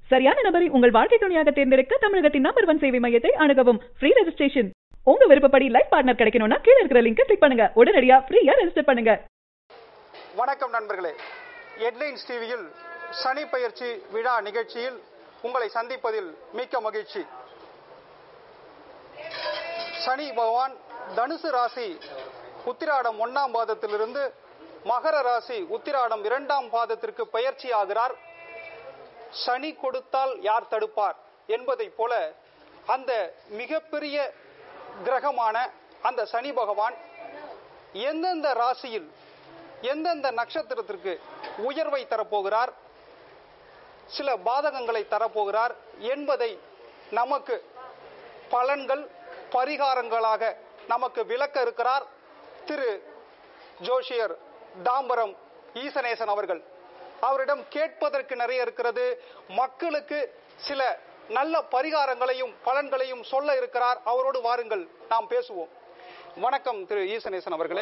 சரியான நபரை உங்கள் வாழ்க்கை துணையாக தேர்ந்தெடுக்க தமிழகத்தின் நம்பர் ஒன் சேவை மையத்தை அணுகவும் ஃப்ரீ ரெஜிஸ்ட்ரேஷன் உங்க விருப்பப்படி லைஃப் பார்ட்னர் கிடைக்கணும்னா கீழ இருக்கிற லிங்கை கிளிக் பண்ணுங்க உடனடியா ஃப்ரீயா ரெஜிஸ்டர் பண்ணுங்க வணக்கம் நண்பர்களே ஹெட்லைன்ஸ் டிவியில் சனி பயிற்சி விழா நிகழ்ச்சியில் உங்களை சந்திப்பதில் மிக்க மகிழ்ச்சி சனி பகவான் தனுசு ராசி உத்திராடம் ஒன்னாம் பாதத்திலிருந்து மகர ராசி உத்திராடம் இரண்டாம் பாதத்திற்கு பயிற்சி ஆகிறார் சனி கொடுத்தால் யார் தடுப்பார் என்பதைப் போல அந்த மிகப்பெரிய கிரகமான அந்த சனி பகவான் எந்தெந்த ராசியில் எந்தெந்த நட்சத்திரத்திற்கு உயர்வை தரப்போகிறார் சில பாதகங்களை தரப்போகிறார் என்பதை நமக்கு பலன்கள் பரிகாரங்களாக நமக்கு விளக்க இருக்கிறார் திரு ஜோஷியர் தாம்பரம் ஈசனேசன் அவர்கள் அவரிடம் கேட்பதற்கு நிறைய இருக்கிறது மக்களுக்கு சில நல்ல பரிகாரங்களையும் பலன்களையும் சொல்ல இருக்கிறார் அவரோடு வாருங்கள் நாம் பேசுவோம் வணக்கம் திரு ஈசனேசன் அவர்களே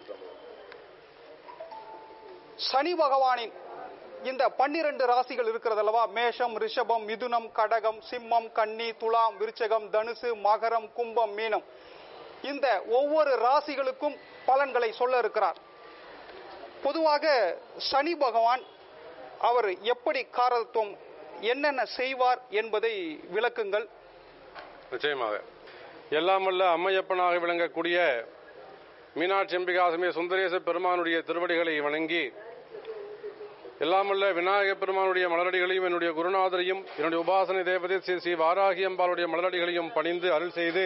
சனி பகவானின் இந்த பன்னிரண்டு ராசிகள் இருக்கிறது அல்லவா மேஷம் ரிஷபம் மிதுனம் கடகம் சிம்மம் கன்னி துலாம் விருச்சகம் தனுசு மகரம் கும்பம் மீனம் இந்த ஒவ்வொரு ராசிகளுக்கும் பலன்களை சொல்ல இருக்கிறார் பொதுவாக சனி பகவான் அவர் எப்படி காரத்துவம் என்னென்ன செய்வார் என்பதை விளக்குங்கள் நிச்சயமாக எல்லாம் வல்ல அம்மையப்பனாக விளங்கக்கூடிய மீனாட்சி அம்பிகாசமே சுந்தரேச பெருமானுடைய திருவடிகளை வணங்கி எல்லாமல்ல விநாயக பெருமானுடைய மலரடிகளையும் என்னுடைய குருநாதரையும் என்னுடைய உபாசனை தேவதை ஸ்ரீ ஸ்ரீ வாராகி அம்பாளுடைய மலரடிகளையும் பணிந்து அருள் செய்து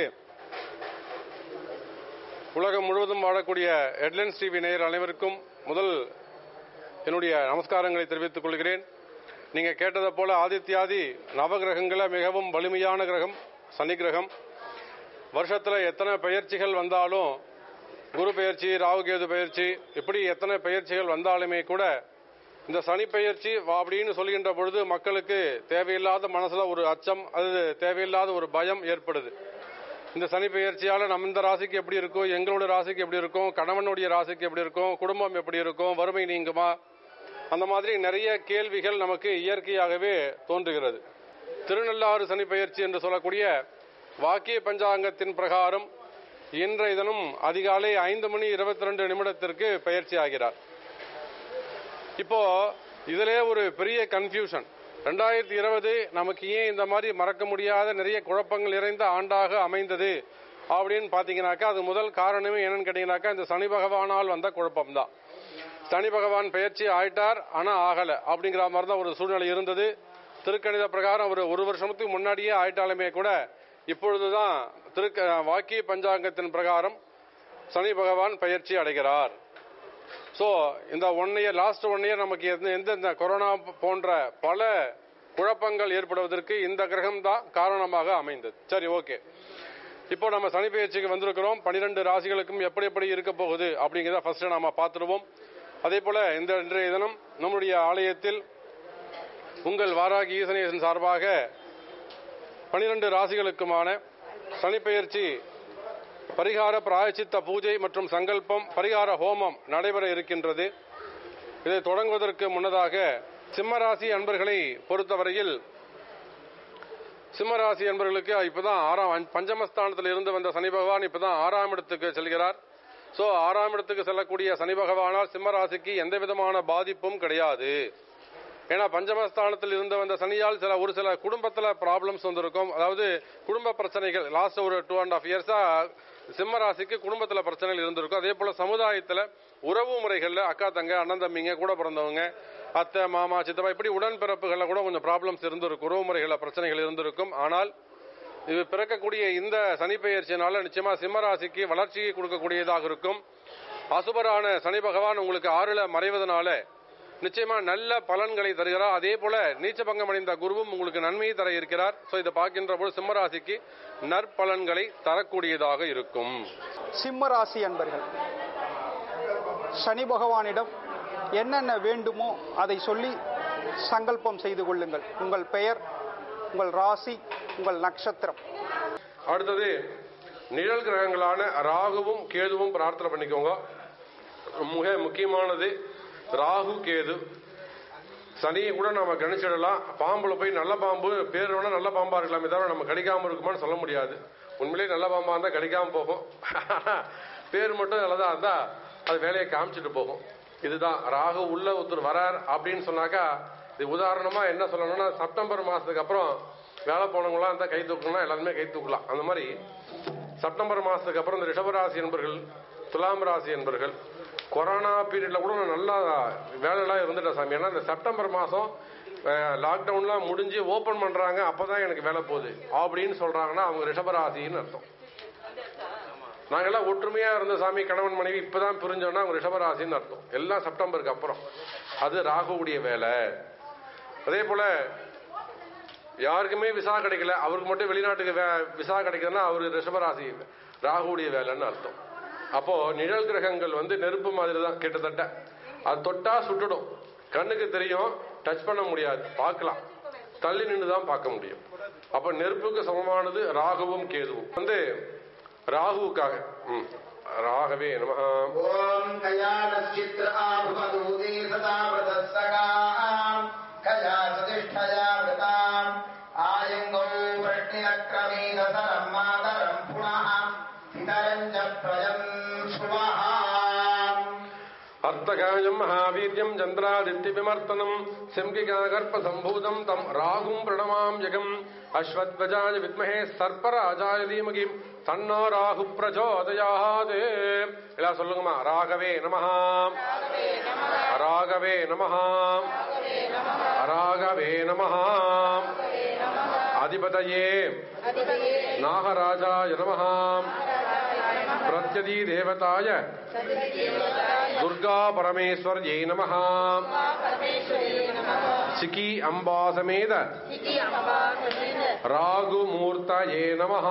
உலகம் முழுவதும் வாழக்கூடிய ஹெட்லைன்ஸ் டிவி நேயர் அனைவருக்கும் முதல் என்னுடைய நமஸ்காரங்களை தெரிவித்துக் கொள்கிறேன் நீங்க கேட்டதை போல ஆதித்யாதி நவகிரகங்கள மிகவும் வலிமையான கிரகம் சனி கிரகம் வருஷத்துல எத்தனை பயிற்சிகள் வந்தாலும் குரு பயிற்சி ராகுகேது பயிற்சி இப்படி எத்தனை பயிற்சிகள் வந்தாலுமே கூட இந்த சனி பயிற்சி வா- அப்படின்னு சொல்கின்ற பொழுது மக்களுக்கு தேவையில்லாத மனசுல ஒரு அச்சம் அது தேவையில்லாத ஒரு பயம் ஏற்படுது இந்த சனி பெயர்ச்சியால நம்ம இந்த ராசிக்கு எப்படி இருக்கும் எங்களோட ராசிக்கு எப்படி இருக்கும் கணவனுடைய ராசிக்கு எப்படி இருக்கும் குடும்பம் எப்படி இருக்கும் வறுமை நீங்குமா அந்த மாதிரி நிறைய கேள்விகள் நமக்கு இயற்கையாகவே தோன்றுகிறது திருநள்ளாறு சனி பெயர்ச்சி என்று சொல்லக்கூடிய வாக்கிய பஞ்சாங்கத்தின் பிரகாரம் இன்றைய தினம் அதிகாலை ஐந்து மணி இருபத்தி ரெண்டு நிமிடத்திற்கு பயிற்சி ஆகிறார் இப்போ இதிலே ஒரு பெரிய கன்ஃபியூஷன் ரெண்டாயிரத்தி இருபது நமக்கு ஏன் இந்த மாதிரி மறக்க முடியாத நிறைய குழப்பங்கள் நிறைந்த ஆண்டாக அமைந்தது அப்படின்னு பாத்தீங்கன்னாக்கா அது முதல் காரணமே என்னன்னு கேட்டீங்கன்னாக்கா இந்த சனி பகவானால் வந்த குழப்பம்தான் சனி பகவான் பயிற்சி ஆயிட்டார் ஆனா ஆகல அப்படிங்கிற மாதிரி தான் ஒரு சூழ்நிலை இருந்தது திருக்கணித பிரகாரம் ஒரு ஒரு வருஷத்துக்கு முன்னாடியே ஆயிட்டாலுமே கூட இப்பொழுதுதான் திருக்க வாக்கிய பஞ்சாங்கத்தின் பிரகாரம் சனி பகவான் பயிற்சி அடைகிறார் ஸோ இந்த one year last one year நமக்கு எந்த எந்தெந்த கொரோனா போன்ற பல குழப்பங்கள் ஏற்படுவதற்கு இந்த கிரகம் தான் காரணமாக அமைந்தது சரி ஓகே இப்போ நம்ம சனி பயிற்சிக்கு வந்திருக்கிறோம் பனிரெண்டு ராசிகளுக்கும் எப்படி எப்படி இருக்க போகுது அப்படிங்கிறத ஃபர்ஸ்ட் நாம பார்த்துருவோம் அதே போல இந்த இன்றைய தினம் நம்முடைய ஆலயத்தில் உங்கள் வாராகி ஈசனேசன் சார்பாக பனிரெண்டு ராசிகளுக்குமான சனிப்பெயர்ச்சி பரிகார பிராயச்சித்த பூஜை மற்றும் சங்கல்பம் பரிகார ஹோமம் நடைபெற இருக்கின்றது இதை தொடங்குவதற்கு முன்னதாக சிம்மராசி அன்பர்களை பொறுத்தவரையில் சிம்மராசி அன்பர்களுக்கு இப்பதான் ஆறாம் அஞ்ச- பஞ்சமஸ்தானத்தில் இருந்து வந்த சனி பகவான் இப்பதான் ஆறாம் இடத்துக்கு செல்கிறார் சோ ஆறாம் இடத்துக்கு செல்லக்கூடிய சனி பகவானால் சிம்மராசிக்கு எந்த விதமான பாதிப்பும் கிடையாது ஏன்னா பஞ்சமஸ்தானத்தில் இருந்து வந்த சனியால் சில ஒரு சில குடும்பத்துல ப்ராப்ளம்ஸ் வந்திருக்கும் அதாவது குடும்ப பிரச்சனைகள் லாஸ்ட் ஒரு டூ அண்ட் ஆஃப் இயர்ஸா சிம்ம ராசிக்கு குடும்பத்துல பிரச்சனைகள் இருந்திருக்கும் அதே போல சமுதாயத்துல உறவு முறைகள்ல அக்கா தங்க அண்ணன் தம்பிங்க கூட பிறந்தவங்க அத்தை மாமா சித்தப்பா இப்படி உடன்பிறப்புகள்ல கூட கொஞ்சம் ப்ராப்ளம்ஸ் இருந்திருக்கும் உறவு முறைகள்ல பிரச்சனைகள் இருந்திருக்கும் ஆனால் இது பிறக்கக்கூடிய இந்த சனி பெயர்ச்சியினால நிச்சயமா சிம்ம ராசிக்கு வளர்ச்சியை கொடுக்கக்கூடியதாக இருக்கும் அசுபரான சனி பகவான் உங்களுக்கு ஆறுல மறைவதனால நிச்சயமா நல்ல பலன்களை தருகிறார் அதே போல நீச்சபங்கம் அடைந்த குருவும் உங்களுக்கு நன்மையை தர இருக்கிறார் சோ இதை பார்க்கின்ற போது சிம்மராசிக்கு நற்பலன்களை தரக்கூடியதாக இருக்கும் சிம்ம ராசி அன்பர்கள் சனி பகவானிடம் என்னென்ன வேண்டுமோ அதை சொல்லி சங்கல்பம் செய்து கொள்ளுங்கள் உங்கள் பெயர் உங்கள் ராசி உங்கள் நட்சத்திரம் அடுத்தது நிழல் கிரகங்களான ராகுவும் கேதுவும் பிரார்த்தனை பண்ணிக்கோங்க மிக முக்கியமானது ராகு கேது சனியை கூட நம்ம கணிச்சிடலாம் பாம்புல போய் நல்ல பாம்பு பேர் வேணா நல்ல பாம்பா இருக்கலாமே தவிர நம்ம கடிக்காம இருக்குமான்னு சொல்ல முடியாது உண்மையிலேயே நல்ல பாம்பா இருந்தா கடிக்காம போகும் பேர் மட்டும் நல்லதா இருந்தா அது வேலையை காமிச்சிட்டு போகும் இதுதான் ராகு உள்ள ஒருத்தர் வரார் அப்படின்னு சொன்னாக்கா இது உதாரணமா என்ன சொல்லணும்னா செப்டம்பர் மாசத்துக்கு அப்புறம் வேலை போனவங்களாம் இருந்தா கை தூக்கணும்னா எல்லாருமே கை தூக்கலாம் அந்த மாதிரி செப்டம்பர் மாசத்துக்கு அப்புறம் இந்த ரிஷபராசி என்பர்கள் துலாம் ராசி என்பர்கள் கொரோனா பீரியட்ல கூட நான் நல்லா வேலையெல்லாம் இருந்துட்டேன் சாமி ஏன்னா இந்த செப்டம்பர் மாசம் லாக்டவுன்லாம் முடிஞ்சு ஓபன் பண்றாங்க அப்பதான் எனக்கு வேலை போகுது அப்படின்னு சொல்றாங்கன்னா அவங்க ரிஷபராசின்னு அர்த்தம் நாங்கெல்லாம் ஒற்றுமையா இருந்த சாமி கணவன் மனைவி இப்பதான் பிரிஞ்சோம்னா அவங்க ரிஷபராசின்னு அர்த்தம் எல்லாம் செப்டம்பருக்கு அப்புறம் அது ராகுவுடைய வேலை அதே போல யாருக்குமே விசா கிடைக்கல அவருக்கு மட்டும் வெளிநாட்டுக்கு வே- விசா கிடைக்குதுன்னா அவரு ரிஷபராசி ராகுவுடைய வேலைன்னு அர்த்தம் அப்போ நிழல் கிரகங்கள் வந்து நெருப்பு மாதிரி தான் கிட்டத்தட்ட அது தொட்டா சுட்டுடும் கண்ணுக்கு தெரியும் டச் பண்ண முடியாது பார்க்கலாம் தள்ளி நின்று தான் பார்க்க முடியும் அப்ப நெருப்புக்கு சமமானது ராகுவும் கேதுவும் வந்து ராகுவுக்காக ம், ராகவே நமஹா ॐ कयानश्चित्र आभुमदूते सदा व्रतस्सगाम् कया सतिष्ठया वृताम् आयङ्गौ वृष्टिरक्रमेदसरम् मातरम् पुनः पितरम् च प्रजम् श्रुवः அர்த்தகாயம் மகாவீரியம் சந்திராதித்ய விமர்த்தனம் செம்பிகாகர்ப்ப சம்பூதம் தம் ராகும் பிரணமாம் ஜெகம் அஸ்வத்வஜாய வித்மஹே சர்ப்பராஜாய தீமகி தன்னோ ராகு பிரச்சோதயாதே எல்லாம் சொல்லுங்கம்மா ராகவே நமஹா ராகவே நமஹா ராகவே நமஹா அதிபதயே நாகராஜாய நமஹா பிரத்யதி தேவதாய दुर्गा परमेश्वर्यै नमः सिकी अम्बा समेत ராகுமூர்த்தயே நமஹ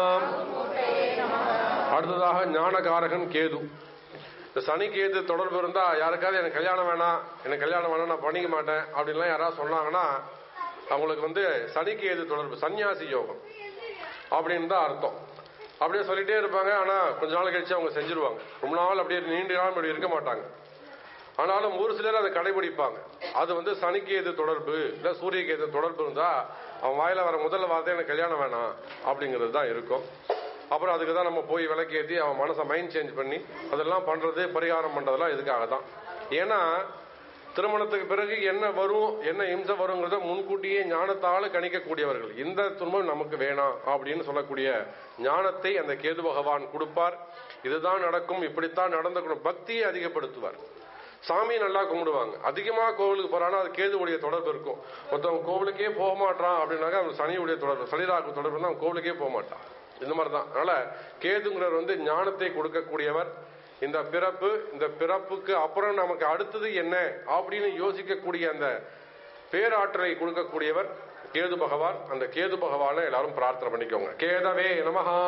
அடுத்ததாக ஞானகாரகன் கேது இந்த சனி கேது தொடர்பு இருந்தா யாருக்காவது எனக்கு கல்யாணம் வேணாம் எனக்கு கல்யாணம் வேணாம் நான் பண்ணிக்க மாட்டேன் அப்படின்லாம் யாராவது சொன்னாங்கன்னா அவங்களுக்கு வந்து சனி கேது தொடர்பு சன்னியாசி யோகம் அப்படின்னு தான் அர்த்தம் அப்படியே சொல்லிட்டே இருப்பாங்க ஆனா கொஞ்ச நாள் கழிச்சு அவங்க செஞ்சிருவாங்க ரொம்ப நாள் அப்படியே நீண்ட நாள் அப்படி இருக்க மாட்டாங்க ஆனாலும் ஒரு சிலர் அதை கடைபிடிப்பாங்க அது வந்து சனிக்கு எது தொடர்பு இல்ல சூரியக்கு எது தொடர்பு இருந்தா அவன் வாயில வர முதல்ல வார்த்தை எனக்கு கல்யாணம் வேணாம் அப்படிங்கிறது தான் இருக்கும் அப்புறம் அதுக்கு தான் நம்ம போய் விளக்கேத்தி அவன் மனசை மைண்ட் சேஞ்ச் பண்ணி அதெல்லாம் பண்றது பரிகாரம் பண்றதெல்லாம் இதுக்காக தான் ஏன்னா திருமணத்துக்கு பிறகு என்ன வரும் என்ன இம்சை வருங்கிறத முன்கூட்டியே ஞானத்தால கணிக்கக்கூடியவர்கள் இந்த துன்பம் நமக்கு வேணாம் அப்படின்னு சொல்லக்கூடிய ஞானத்தை அந்த கேது பகவான் கொடுப்பார் இதுதான் நடக்கும் இப்படித்தான் நடந்துக்கணும் பக்தியை அதிகப்படுத்துவார் சாமி நல்லா கும்பிடுவாங்க அதிகமா கோவிலுக்கு போறானா அது கேதுவுடைய தொடர்பு இருக்கும் ஒருத்தவங்க கோவிலுக்கே போக மாட்டான் அப்படின்னாக்கா அவன் சனியுடைய தொடர்பு சனிராகு தொடர்பு இருந்தா அவன் கோவிலுக்கே போக மாட்டான் இந்த மாதிரி தான் அதனால கேதுங்கிறவர் வந்து ஞானத்தை கொடுக்கக்கூடியவர் இந்த பிறப்பு இந்த பிறப்புக்கு அப்புறம் நமக்கு அடுத்தது என்ன அப்படின்னு யோசிக்கக்கூடிய அந்த பேராற்றலை கொடுக்கக்கூடியவர் கேது பகவான் அந்த கேது பகவானை எல்லாரும் பிரார்த்தனை பண்ணிக்கோங்க கேதவே நமஹா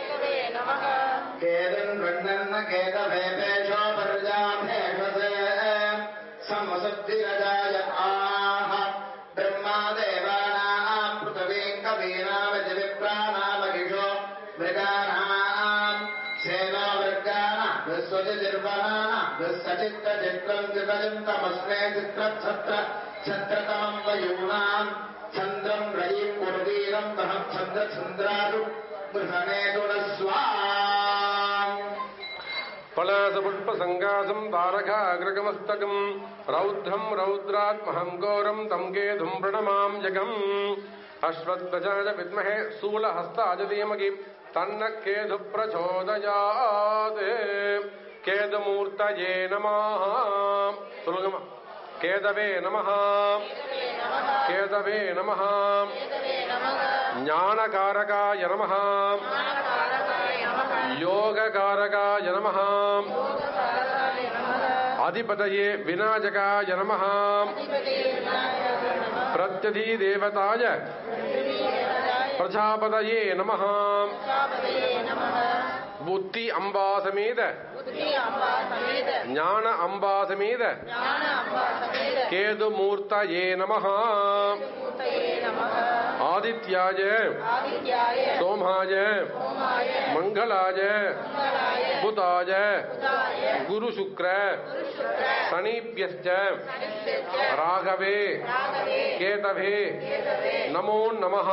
केदन् गण्डन्न केदभेपेशो पर्जाभेषसे समसुद्धिरजाय आह ब्रह्मा देवानाम् पृथिवीम् कवीनामज विप्राणामहिषो मृगाणाम् सेनो मृगाणाम् विश्वजिर्वनानाम् विश्वचित्तचित्रम् चित्रचिन्तमस्मे चित्रच्छत्र छत्रतमम् वयूनाम् चन्द्रम् रयिम् कुर्वीरम् दहम् चन्द्रचन्द्रादु गृहणेतुरस्वाम् பலாசபுஷ்ப சங்காசம் தாரகாகிரகமஸ்தகம் ரௌத்ரம் ரௌத்ராத்மஹம் கோரம் தம் கேதும் பிரணமாம் ஜகம் அஸ்வத்வஜாய வித்மஹே சூலஹஸ்தாஜ தீமகி தன்ன கேது பிரச்சோதயாத் கேதுமூர்த்தயே நமஹ சொல்லுங்கம்மா கேதவே நமஹ கேதவே நமஹ ஞானகாரகாய நமஹ யோககாரகாய நமஹ அதிபதயே விநாயகாய நமஹ பிரத்யதி தேவதாய பிரஜாபதயே நமஹ புத்தி அம்பாசமேத ஞான அம்பாசமேத கேது மூர்த்தயே நமஹ ஆதித்யாய சோமாய மங்களாய புதாய குரு சுக்ர சனிபியஸ்ட ராகவே கேதவே நமோ நமः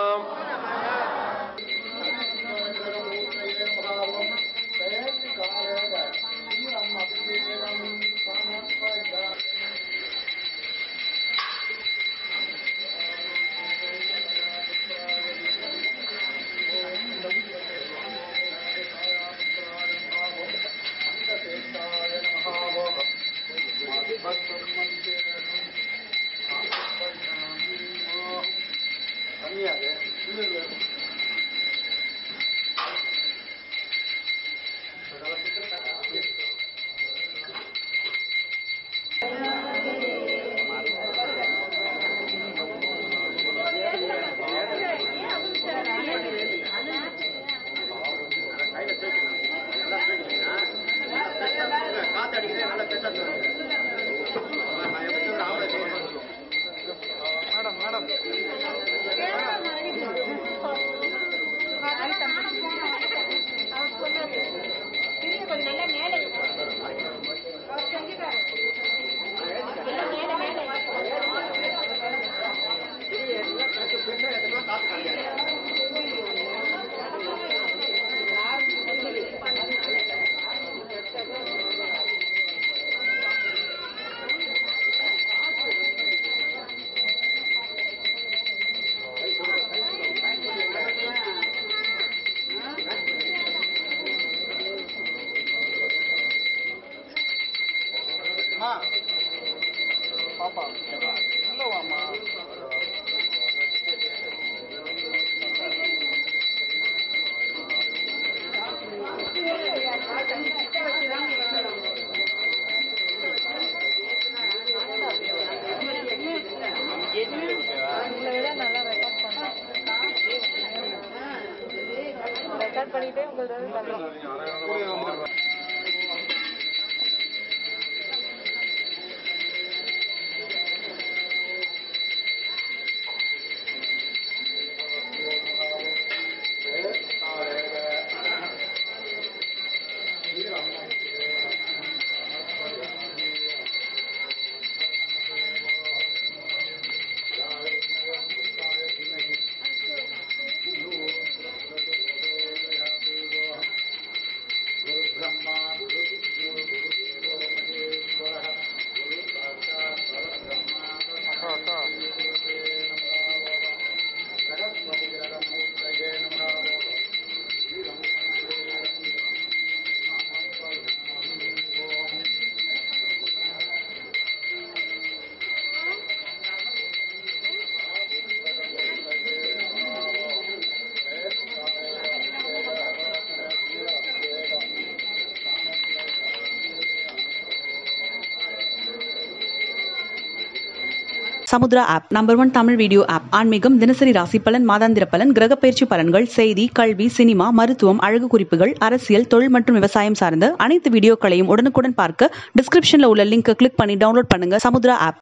அம்மா பாப்பா உள்ள வாம்மா Samudra app number one Tamil video app ஆன்மீகம் தினசரி ராசி பலன் மாதாந்திர பலன் கிரக பயிற்சி பலன்கள் செய்தி கல்வி சினிமா மருத்துவம் அழகு குறிப்புகள் அரசியல் தொழில் மற்றும் விவசாயம் சார்ந்த அனைத்து வீடியோக்களையும் உடனுக்குடன் பார்க்க டிஸ்கிரிப்ஷன்ல உள்ள லிங்கை கிளிக் பண்ணி டவுன்லோட் பண்ணுங்க சமுத்ரா ஆப்